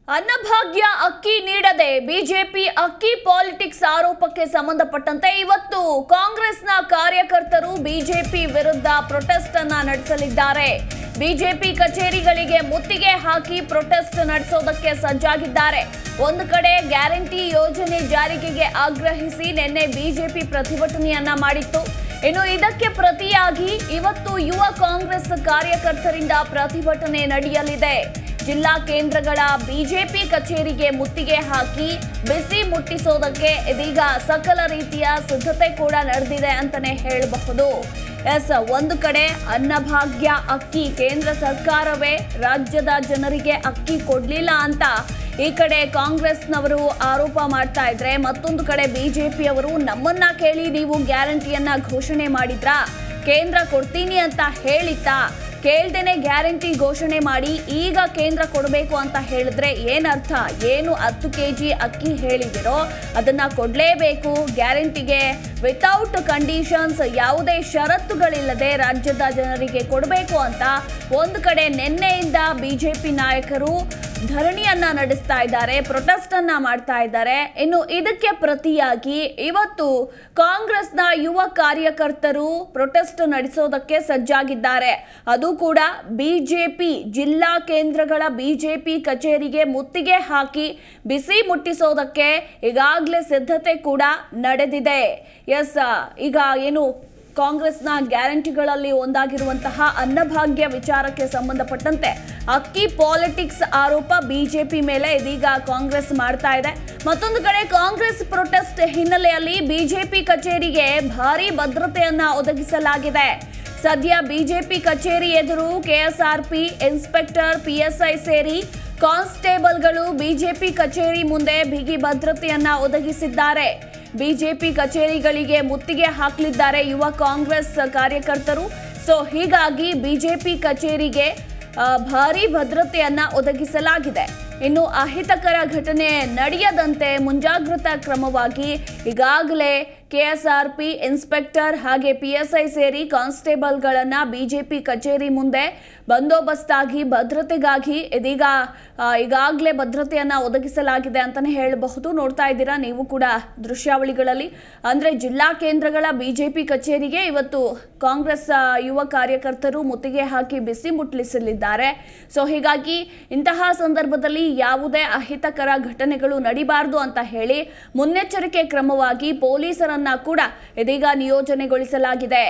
ಅನ್ನಭಾಗ್ಯ ಅಕ್ಕಿ ನೀಡದೆ ಬಿಜೆಪಿ ಅಕ್ಕಿ ಪಾಲಿಟಿಕ್ಸ್ ಆರೋಪಕ್ಕೆ ಸಂಬಂಧಪಟ್ಟಂತೆ ಇವತ್ತು ಕಾಂಗ್ರೆಸ್ನ ಕಾರ್ಯಕರ್ತರು ಬಿಜೆಪಿ ವಿರುದ್ಧ ಪ್ರೊಟೆಸ್ಟ್ ಅನ್ನ ನಡೆಸಲಿದ್ದಾರೆ ಬಿಜೆಪಿ ಕಚೇರಿಗಳಿಗೆ ಮುತ್ತಿಗೆ ಹಾಕಿ ಪ್ರೊಟೆಸ್ಟ್ ನಡೆಸೋದಕ್ಕೆ ಸಜ್ಜಾಗಿದ್ದಾರೆ ಒಂದು ಕಡೆ ಗ್ಯಾರಂಟಿ ಯೋಜನೆ ಜಾರಿಗೆಗೆ ಆಗ್ರಹಿಸಿ ನಿನ್ನೆ ಬಿಜೆಪಿ ಪ್ರತಿಭಟನೆಯನ್ನ ಮಾಡಿತ್ತು ಇನ್ನು ಇದಕ್ಕೆ ಪ್ರತಿಯಾಗಿ ಇವತ್ತು ಯುವ ಕಾಂಗ್ರೆಸ್ ಕಾರ್ಯಕರ್ತರಿಂದ ಪ್ರತಿಭಟನೆ ನಡೆಯಲಿದೆ ಜಿಲ್ಲಾ ಕೇಂದ್ರಗಳ ಬಿಜೆಪಿ ಕಚೇರಿಗೆ ಮುತ್ತಿಗೆ ಹಾಕಿ ಬಿಸಿ ಮುಟ್ಟಿಸೋದಕ್ಕೆ ಇದೀಗ ಸಕಲ ರೀತಿಯ ಸಿದ್ಧತೆ ಕೂಡ ನಡೆದಿದೆ ಅಂತಾನೆ ಹೇಳಬಹುದು ಎಸ್ ಒಂದು ಕಡೆ ಅನ್ನಭಾಗ್ಯ ಅಕ್ಕಿ ಕೇಂದ್ರ ಸರ್ಕಾರವೇ ರಾಜ್ಯದ ಜನರಿಗೆ ಅಕ್ಕಿ ಕೊಡ್ಲಿಲ್ಲ ಅಂತ ಈ ಕಡೆ ಕಾಂಗ್ರೆಸ್ನವರು ಆರೋಪ ಮಾಡ್ತಾ ಇದ್ರೆ ಮತ್ತೊಂದು ಕಡೆ ಬಿಜೆಪಿಯವರು ನಮ್ಮನ್ನ ಕೇಳಿ ನೀವು ಗ್ಯಾರಂಟಿಯನ್ನ ಘೋಷಣೆ ಮಾಡಿದ್ರಾ ಕೇಂದ್ರ ಕೊಡ್ತೀನಿ ಅಂತ ಹೇಳಿತ್ತಾ ಕೇಳ್ದೇನೆ ಗ್ಯಾರಂಟಿ ಘೋಷಣೆ ಮಾಡಿ ಈಗ ಕೇಂದ್ರ ಕೊಡಬೇಕು ಅಂತ ಹೇಳಿದ್ರೆ ಏನರ್ಥ ಏನು ಹತ್ತು ಕೆ ಜಿ ಅಕ್ಕಿ ಹೇಳಿದಿರೋ ಅದನ್ನ ಕೊಡಲೇಬೇಕು ಗ್ಯಾರಂಟಿಗೆ ವಿತೌಟ್ ಕಂಡೀಷನ್ಸ್ ಯಾವುದೇ ಷರತ್ತುಗಳಿಲ್ಲದೆ ರಾಜ್ಯದ ಜನರಿಗೆ ಕೊಡಬೇಕು ಅಂತ ಒಂದು ಕಡೆ ನಿನ್ನೆಯಿಂದ ಬಿಜೆಪಿ ನಾಯಕರು ಧರಣಿಯನ್ನ ನಡೆಸ್ತಾ ಇದ್ದಾರೆ ಪ್ರೊಟೆಸ್ಟ್ ಅನ್ನ ಮಾಡ್ತಾ ಇದ್ದಾರೆ ಇನ್ನು ಇದಕ್ಕೆ ಪ್ರತಿಯಾಗಿ ಇವತ್ತು ಕಾಂಗ್ರೆಸ್ನ ಯುವ ಕಾರ್ಯಕರ್ತರು ಪ್ರೊಟೆಸ್ಟ್ ನಡೆಸೋದಕ್ಕೆ ಸಜ್ಜಾಗಿದ್ದಾರೆ ಅದು ಕೂಡ ಬಿಜೆಪಿ ಜಿಲ್ಲಾ ಕೇಂದ್ರಗಳ ಬಿಜೆಪಿ ಕಚೇರಿಗೆ ಮುತ್ತಿಗೆ ಹಾಕಿ ಬಿಸಿ ಮುಟ್ಟಿಸೋದಕ್ಕೆ ಈಗಾಗಲೇ ಸಿದ್ಧತೆ ಕೂಡ ನಡೆದಿದೆ ಎಸ್ ಈಗ ಏನು ಕಾಂಗ್ರೆಸ್ನ ಗ್ಯಾರಂಟಿಗಳಲ್ಲಿ ಒಂದಾಗಿರುವಂತಹ ಅನ್ನಭಾಗ್ಯ ವಿಚಾರಕ್ಕೆ ಸಂಬಂಧಪಟ್ಟಂತೆ ಅಕ್ಕಿ ಪಾಲಿಟಿಕ್ಸ್ ಆರೋಪ ಬಿಜೆಪಿ ಮೇಲೆ ಇದೀಗ ಕಾಂಗ್ರೆಸ್ ಮಾಡ್ತಾ ಇದೆ ಮತ್ತೊಂದು ಕಡೆ ಕಾಂಗ್ರೆಸ್ ಪ್ರೊಟೆಸ್ಟ್ ಹಿನ್ನೆಲೆಯಲ್ಲಿ ಬಿಜೆಪಿ ಕಚೇರಿಗೆ ಭಾರಿ ಭದ್ರತೆಯನ್ನ ಒದಗಿಸಲಾಗಿದೆ ಸದ್ಯ ಬಿಜೆಪಿ ಕಚೇರಿ ಎದುರು ಕೆಎಸ್ಆರ್ಪಿ ಇನ್ಸ್ಪೆಕ್ಟರ್ ಪಿಎಸ್ಐ ಸೇರಿ ಕಾನ್ಸ್ಟೇಬಲ್ಗಳು ಬಿಜೆಪಿ ಕಚೇರಿ ಮುಂದೆ ಬಿಗಿ ಭದ್ರತೆಯನ್ನ ಒದಗಿಸಿದ್ದಾರೆ ಬಿಜೆಪಿ ಕಚೇರಿಗಳಿಗೆ ಮುತ್ತಿಗೆ ಹಾಕಲಿದ್ದಾರೆ ಯುವ ಕಾಂಗ್ರೆಸ್ ಕಾರ್ಯಕರ್ತರು ಸೊ ಹೀಗಾಗಿ ಬಿಜೆಪಿ ಕಚೇರಿಗೆ ಆ, ಭಾರಿ ಭದ್ರತೆಯನ್ನ ಒದಗಿಸಲಾಗಿದೆ ಇನ್ನು ಅಹಿತಕರ ಘಟನೆ ನಡೆಯದಂತೆ ಮುಂಜಾಗ್ರತಾ ಕ್ರಮವಾಗಿ ಈಗಾಗಲೇ ಕೆಎಸ್ಆರ್ಪಿ ಇನ್ಸ್ಪೆಕ್ಟರ್ ಹಾಗೆ ಪಿಎಸ್ಐ ಸೇರಿ ಕಾನ್ಸ್ಟೇಬಲ್ಗಳನ್ನ ಬಿಜೆಪಿ ಕಚೇರಿ ಮುಂದೆ ಬಂದೋಬಸ್ತಾಗಿ ಭದ್ರತೆಗಾಗಿ ಇದೀಗ ಆ, ಈಗಾಗಲೇ ಭದ್ರತೆಯನ್ನ ಒದಗಿಸಲಾಗಿದೆ ಅಂತಾನೆ ಹೇಳಬಹುದು ನೋಡ್ತಾ ಇದ್ದೀರಾ ನೀವು ಕೂಡ ದೃಶ್ಯಾವಳಿಗಳಲ್ಲಿ ಅಂದ್ರೆ ಜಿಲ್ಲಾ ಕೇಂದ್ರಗಳ ಬಿಜೆಪಿ ಕಚೇರಿಗೆ ಇವತ್ತು ಕಾಂಗ್ರೆಸ್ ಆ, ಯುವ ಕಾರ್ಯಕರ್ತರು ಮುತ್ತಿಗೆ ಹಾಕಿ ಬಿಸಿ ಮುಟ್ಲಿಸಲಿದ್ದಾರೆ ಸೊ ಹೀಗಾಗಿ ಇಂತಹ ಸಂದರ್ಭದಲ್ಲಿ ಯಾವುದೇ ಅಹಿತಕರ ಘಟನೆಗಳು ನಡಿಬಾರದು ಅಂತ ಹೇಳಿ ಮುನ್ನೆಚ್ಚರಿಕೆ ಕ್ರಮವಾಗಿ ಪೊಲೀಸರನ್ನ ಕೂಡ ಇದೀಗ ನಿಯೋಜನೆಗೊಳಿಸಲಾಗಿದೆ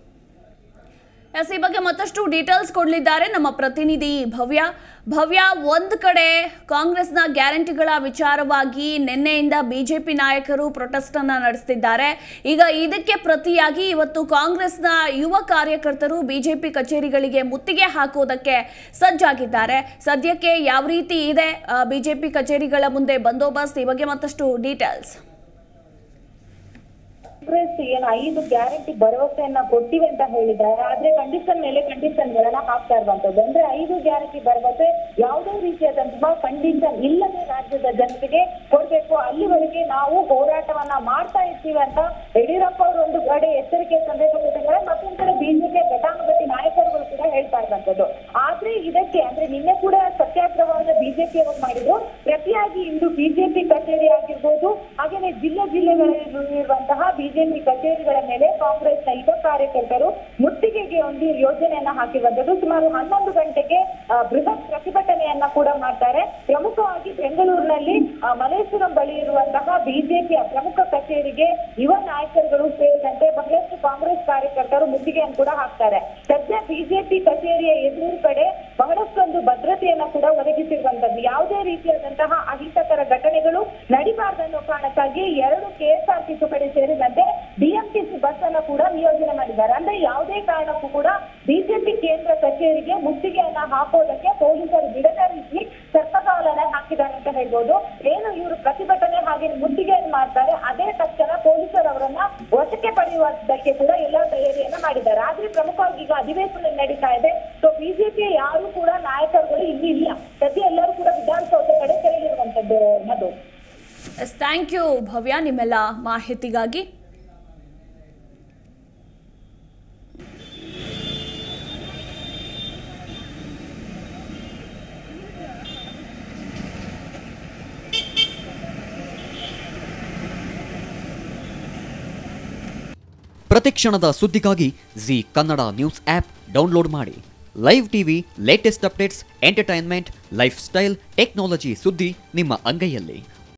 ಎಸ್ ಈ ಬಗ್ಗೆ ಮತ್ತಷ್ಟು ಡೀಟೇಲ್ಸ್ ಕೊಡಲಿದ್ದಾರೆ ನಮ್ಮ ಪ್ರತಿನಿಧಿ ಭವ್ಯ ಭವ್ಯ ಒಂದು ಕಡೆ ಕಾಂಗ್ರೆಸ್ನ ಗ್ಯಾರಂಟಿಗಳ ವಿಚಾರವಾಗಿ ನಿನ್ನೆಯಿಂದ ಬಿಜೆಪಿ ನಾಯಕರು ಪ್ರೊಟೆಸ್ಟ್ ಅನ್ನ ನಡೆಸ್ತಿದ್ದಾರೆ ಈಗ ಇದಕ್ಕೆ ಪ್ರತಿಯಾಗಿ ಇವತ್ತು ಕಾಂಗ್ರೆಸ್ನ ಯುವ ಕಾರ್ಯಕರ್ತರು ಬಿಜೆಪಿ ಕಚೇರಿಗಳಿಗೆ ಮುತ್ತಿಗೆ ಹಾಕೋದಕ್ಕೆ ಸಜ್ಜಾಗಿದ್ದಾರೆ ಸದ್ಯಕ್ಕೆ ಯಾವ ರೀತಿ ಇದೆ ಬಿಜೆಪಿ ಕಚೇರಿಗಳ ಮುಂದೆ ಬಂದೋಬಸ್ತ್ ಈ ಬಗ್ಗೆ ಮತ್ತಷ್ಟು ಡೀಟೇಲ್ಸ್ ಕಾಂಗ್ರೆಸ್ ಏನು ಐದು ಗ್ಯಾರಂಟಿ ಭರವಸೆಯನ್ನ ಕೊಟ್ಟಿವೆ ಅಂತ ಹೇಳಿದ್ದಾರೆ ಆದ್ರೆ ಕಂಡೀಷನ್ ಮೇಲೆ ಕಂಡೀಷನ್ ಗಳನ್ನ ಹಾಕ್ತಾ ಇರುವಂತದ್ದು ಅಂದ್ರೆ ಐದು ಗ್ಯಾರಂಟಿ ಭರವಸೆ ಯಾವುದೇ ರೀತಿಯಾದಂತಹ ಕಂಡೀಷನ್ ಇಲ್ಲದೆ ರಾಜ್ಯದ ಜನತೆಗೆ ಕೊಡ್ಬೇಕು ಅಲ್ಲಿವರೆಗೆ ನಾವು ಹೋರಾಟವನ್ನ ಮಾಡ್ತಾ ಇರ್ತೀವಿ ಅಂತ ಯಡಿಯೂರಪ್ಪ ಅವರು ಒಂದು ಕಡೆ ಎಚ್ಚರಿಕೆ ಸಂದೇಶ ಕೊಟ್ಟಿದ್ದಾರೆ ಮತ್ತೊಂದು ಕಡೆ ಬಿಜೆಪಿ ಘಟಾನುಘಟಿ ನಾಯಕರುಗಳು ಕೂಡ ಹೇಳ್ತಾ ಇರುವಂತದ್ದು ಆದ್ರೆ ಇದಕ್ಕೆ ಅಂದ್ರೆ ನಿನ್ನೆ ಕೂಡ ಸತ್ಯಾಗ್ರಹವನ್ನ ಬಿಜೆಪಿ ಅವರು ಮಾಡಿದ್ರು ಪ್ರತಿಯಾಗಿ ಇಂದು ಬಿಜೆಪಿ ಕಚೇರಿ ಆಗಿರ್ಬೋದು ಹಾಗೇನೆ ಜಿಲ್ಲೆ ಜಿಲ್ಲೆಗಳಲ್ಲಿರುವಂತಹ ಬಿಜೆಪಿ ಕಚೇರಿಗಳ ಮೇಲೆ ಕಾಂಗ್ರೆಸ್ನ ಯುವ ಕಾರ್ಯಕರ್ತರು ಮುತ್ತಿಗೆಗೆ ಒಂದು ಯೋಜನೆಯನ್ನ ಹಾಕಿರುವಂತದ್ದು ಸುಮಾರು ಹನ್ನೊಂದು ಗಂಟೆಗೆ ಆ, ಬೃಹತ್ ಪ್ರತಿಭಟನೆಯನ್ನ ಕೂಡ ಮಾಡ್ತಾರೆ ಪ್ರಮುಖವಾಗಿ ಬೆಂಗಳೂರಿನಲ್ಲಿ ಆ, ಮಲ್ಲೇಶ್ವರಂ ಬಳಿ ಇರುವಂತಹ ಬಿಜೆಪಿಯ ಪ್ರಮುಖ ಕಚೇರಿಗೆ ಯುವ ನಾಯಕರುಗಳು ಸೇರಿದಂತೆ ಬಹಳಷ್ಟು ಕಾಂಗ್ರೆಸ್ ಕಾರ್ಯಕರ್ತರು ಮುತ್ತಿಗೆಯನ್ನು ಕೂಡ ಹಾಕ್ತಾರೆ ಸದ್ಯ ಬಿಜೆಪಿ ಕಚೇರಿಯ ಎದುರು ಕಡೆ ಬಹಳಷ್ಟೊಂದು ಭದ್ರತೆಯನ್ನ ಕೂಡ ಒದಗಿಸಿರುವಂತದ್ದು ಯಾವುದೇ ರೀತಿಯಾದಂತಹ ಅಹಿತಕರ ಘಟನೆಗಳು ನಡಿಬಾರ್ದನ್ನೋ ಕಾರಣಕ್ಕಾಗಿ ಎರಡು ಕೆಎಸ್ಆರ್ಟಿ ತುಕಡಿ ಸೇರಿದಂತೆ ಬಿಎಂಟಿಸಿ ಬಸ್ ಅನ್ನ ಕೂಡ ನಿಯೋಜನೆ ಮಾಡಿದ್ದಾರೆ ಅಂದ್ರೆ ಯಾವುದೇ ಕಾರಣಕ್ಕೂ ಕೂಡ ಬಿಜೆಪಿ ಕೇಂದ್ರ ಕಚೇರಿಗೆ ಮುತ್ತಿಗೆಯನ್ನ ಹಾಕೋದಕ್ಕೆ ಪೊಲೀಸರು ಬಿಡದ ರೀತಿ ಸರ್ಪಕಾಲನೆ ಹಾಕಿದ್ದಾರೆ ಅಂತ ಹೇಳ್ಬೋದು ಏನು ಇವರು ಪ್ರತಿಭಟನೆ ಹಾಗೆ ಮುತ್ತಿಗೆಯನ್ನು ಮಾಡ್ತಾರೆ ಅದೇ ತಕ್ಷಣ ಪೊಲೀಸರು ಅವರನ್ನ ವಶಕ್ಕೆ ಪಡೆಯುವುದಕ್ಕೆ ಕೂಡ ಎಲ್ಲಾ ತಯಾರಿಯನ್ನ ಮಾಡಿದ್ದಾರೆ ಆದ್ರೆ ಪ್ರಮುಖವಾಗಿ ಈಗ ಅಧಿವೇಶನ ನಡೀತಾ ಇದೆ ಸೊ ಬಿಜೆಪಿಯ ಯಾರು ಕೂಡ ನಾಯಕರುಗಳು ಇಲ್ಲಿ ಇಲ್ಲ ಸದ್ಯ ಎಲ್ಲರೂ ಕೂಡ ವಿಧಾನಸೌಧ ಕಡೆ ತೆರಳಿರುವಂತದ್ದು Madhu yes thank you Bhavya ನಿಮ್ಮೆಲ್ಲ ಮಾಹಿತಿಗಾಗಿ ಪ್ರತಿಕ್ಷಣದ ಸುದ್ದಿಗಾಗಿ Zee Kannada news app download ಮಾಡಿ live TV latest updates entertainment lifestyle technology ಸುದ್ದಿ ನಿಮ್ಮ ಅಂಗೈಯಲ್ಲಿ